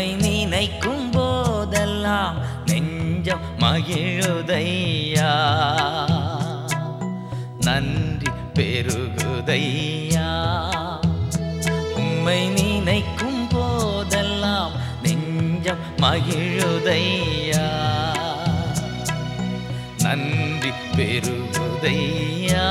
உம்மை நினைக்கும் போதெல்லாம் நெஞ்சம் மகிழுதையா நன்றி பெருகுதையா உம்மை நினைக்கும் போதெல்லாம் நெஞ்சம் மகிழுதையா நன்றி பெருகுதையா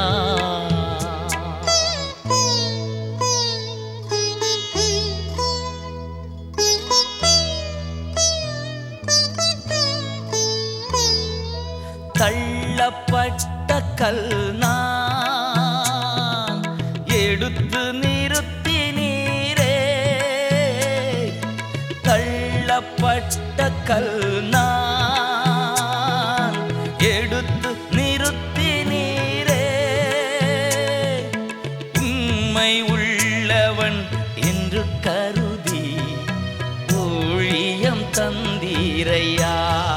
தள்ளப்பட்ட கல் நான் எடுத்து நிறுத்தி நீரே தள்ளப்பட்ட கல் நான் எடுத்து நிறுத்தி நீரே உண்மை உள்ளவன் என்று கருதி ஊழியம் தந்தீரையா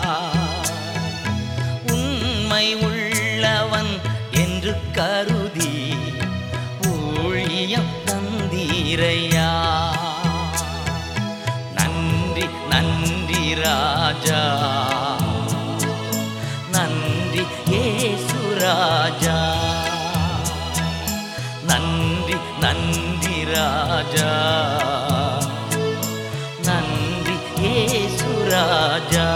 உண்மை உள்ளவன் என்று கருதி ஊழியம் தந்தீரையா நன்றி நன்றி ராஜா நன்றி ஏசு ராஜா நன்றி நன்றி ராஜா நன்றி ஏசு ராஜா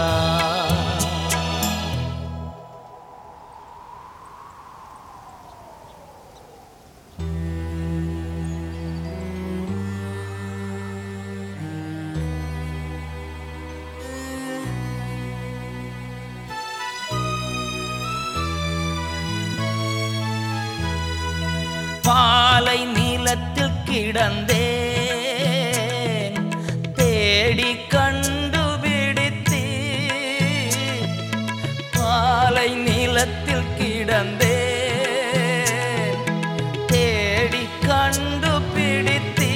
பாலை நிலத்தில் கிடந்தேன் தேடி கண்டுபிடித்தீ பாலை நிலத்தில் கிடந்தேன் தேடி கண்டுபிடித்தீ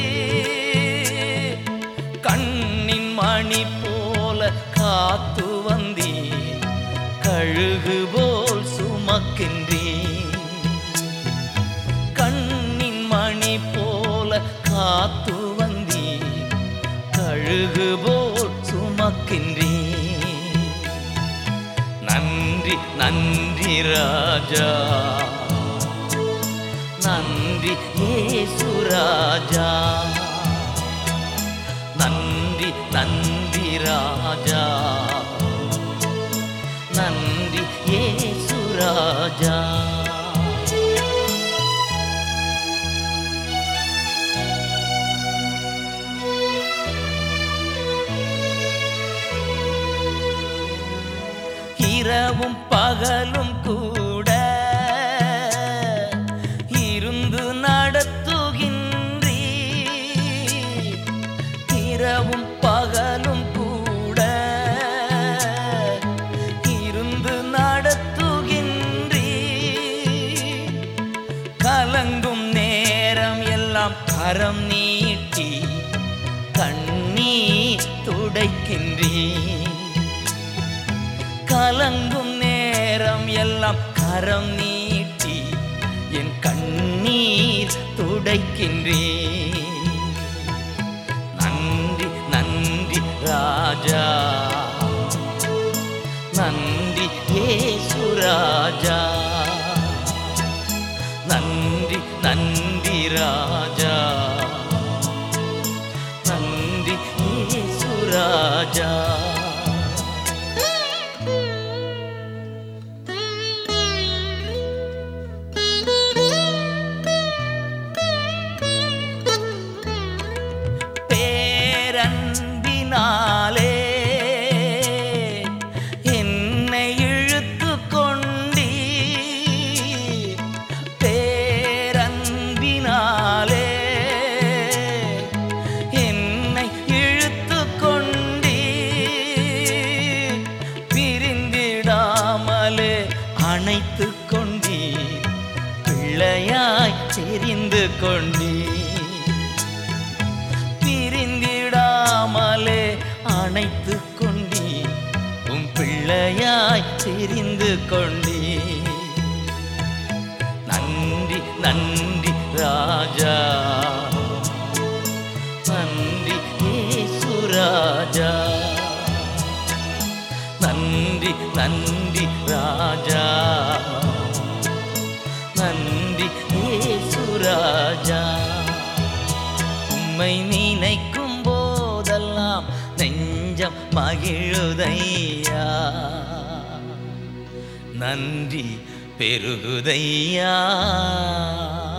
கண்ணின் மணி போல காத்து வந்தீ கழுகு போல் சுமக்கின்றேன் கண்ணின் மணி போல காத்து வந்தீ கழுகு போல் சுமக்கின்றீ நன்றி நன்றி ராஜா நன்றி ஏசு ராஜா நன்றி நன்றி ராஜா நன்றி ஏசு ராஜா இரவும் பகலும் கூட இருந்து நடத்துகின்றீ இரவும் பகலும் கூட இருந்து நடத்துகின்றீ கலங்கும் நேரம் எல்லாம் கரம் நீட்டி கண்ணீர் துடைக்கின்றீ கலங்கும் நேரம் எல்லாம் கரம் நீட்டி என் கண்ணீர் துடைக்கின்றே நன்றி நன்றி ராஜா நன்றி ஏசு ராஜா நன்றி நன்றி ராஜா நன்றி ஏசு ராஜா பேரன்பினாலே என்னை இழுத்து கொண்டீ பேரன்பினாலே என்னை இழுத்து கொண்டீ பிரிந்திடாமலே அணைத்து கொண்டீ பிள்ளையாய் தெரிந்து கொண்டீ பிரிந்திடாமலே அணைத்து கொண்டீ உம் பிள்ளையாய் தெரிந்து கொண்டீ நன்றி நன்றி ராஜா நன்றி ஏசு ராஜா ராஜா நன்றி நன்றி ராஜா நன்றி இயேசு ராஜா உம்மை நினைக்கும் போதெல்லாம் நெஞ்சம் மகிழுதையா நன்றி பெருகுதையா